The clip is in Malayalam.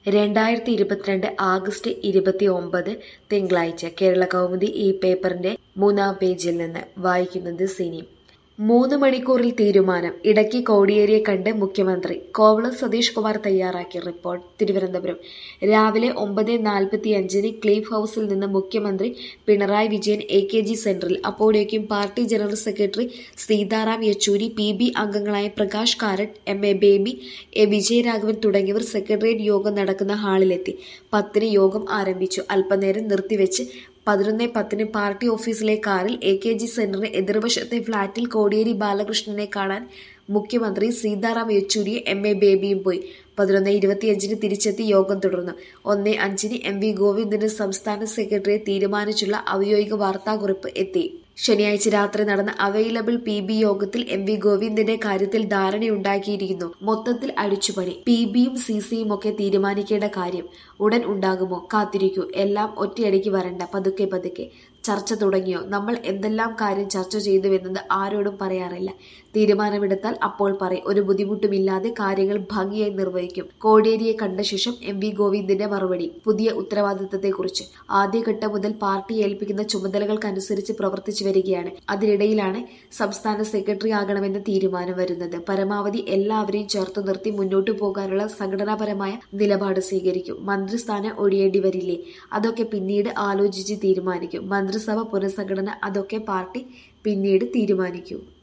രണ്ടായിരത്തി ഇരുപത്തിരണ്ട് ആഗസ്റ്റ് ഇരുപത്തി ഒമ്പത് തിങ്കളാഴ്ച കേരള കൗമുദി ഈ പേപ്പറിന്റെ മൂന്നാം പേജിൽ നിന്ന് വായിക്കുന്നത് സിനി മൂന്ന് മണിക്കൂറിൽ തീരുമാനം ഇടയ്ക്ക് കോടിയേരിയെ കണ്ട് മുഖ്യമന്ത്രി കോവളം സതീഷ് കുമാർ തയ്യാറാക്കിയ റിപ്പോർട്ട് തിരുവനന്തപുരം രാവിലെ ഒമ്പത് നാൽപ്പത്തിയഞ്ചിന് ക്ലീഫ് ഹൌസിൽ നിന്ന് മുഖ്യമന്ത്രി Pinarayi Vijayan A K G സെന്ററിൽ അപ്പോഴേക്കും party general secretary Sitaram Yechury P B അംഗങ്ങളായ Prakash Karat M A Baby A Vijayaraghavan തുടങ്ങിയവർ സെക്രട്ടേറിയറ്റ് യോഗം നടക്കുന്ന ഹാളിലെത്തി പത്തിന് യോഗം ആരംഭിച്ചു അല്പനേരം നിർത്തിവെച്ച് പതിനൊന്ന് പത്തിന് പാർട്ടി ഓഫീസിലെ കാറിൽ എ കെ ജി സെന്ററിന് എതിർവശത്തെ ഫ്ളാറ്റിൽ കോടിയേരി ബാലകൃഷ്ണനെ കാണാൻ മുഖ്യമന്ത്രി സീതാറാം യെച്ചൂരിയും എം എ ബേബിയും പോയി പതിനൊന്ന് ഇരുപത്തിയഞ്ചിന് തിരിച്ചെത്തി യോഗം തുടർന്നു ഒന്ന് അഞ്ചിന് എം വി ഗോവിന്ദന് സംസ്ഥാന സെക്രട്ടറിയെ തീരുമാനിച്ചുള്ള ഔദ്യോഗിക വാർത്താക്കുറിപ്പ് എത്തി ശനിയാഴ്ച രാത്രി നടന്ന അവൈലബിൾ പി ബി യോഗത്തിൽ എം വി ഗോവിന്ദന്റെ കാര്യത്തിൽ ധാരണയുണ്ടാക്കിയിരിക്കുന്നു മൊത്തത്തിൽ അടിച്ചുപണി പി ബിയും സി സിയും ഒക്കെ തീരുമാനിക്കേണ്ട കാര്യം ഉടൻ ഉണ്ടാകുമോ കാത്തിരിക്കൂ എല്ലാം ഒറ്റയടിക്ക് വരണ്ട പതുക്കെ പതുക്കെ ചർച്ച തുടങ്ങിയോ നമ്മൾ എന്തെല്ലാം കാര്യം ചർച്ച ചെയ്തുവെന്നത് ആരോടും പറയാറില്ല തീരുമാനമെടുത്താൽ അപ്പോൾ പറയും ഒരു ബുദ്ധിമുട്ടുമില്ലാതെ കാര്യങ്ങൾ ഭംഗിയായി നിർവഹിക്കും കോടിയേരിയെ കണ്ട ശേഷം എം വി ഗോവിന്ദന്റെ മറുപടി പുതിയ ഉത്തരവാദിത്തത്തെക്കുറിച്ച് ആദ്യഘട്ടം മുതൽ പാർട്ടി ഏൽപ്പിക്കുന്ന ചുമതലകൾക്കനുസരിച്ച് പ്രവർത്തിച്ചു വരികയാണ് അതിനിടയിലാണ് സംസ്ഥാന സെക്രട്ടറി ആകണമെന്ന തീരുമാനം വരുന്നത് പരമാവധി എല്ലാവരെയും ചേർത്ത് നിർത്തി മുന്നോട്ടു പോകാനുള്ള സംഘടനാപരമായ നിലപാട് സ്വീകരിക്കും മന്ത്രിസ്ഥാനം ഒഴിയേണ്ടി വരില്ലേ അതൊക്കെ പിന്നീട് ആലോചിച്ച് തീരുമാനിക്കും മന്ത്രിസഭ പുനഃസംഘടന അതൊക്കെ പാർട്ടി പിന്നീട് തീരുമാനിക്കൂ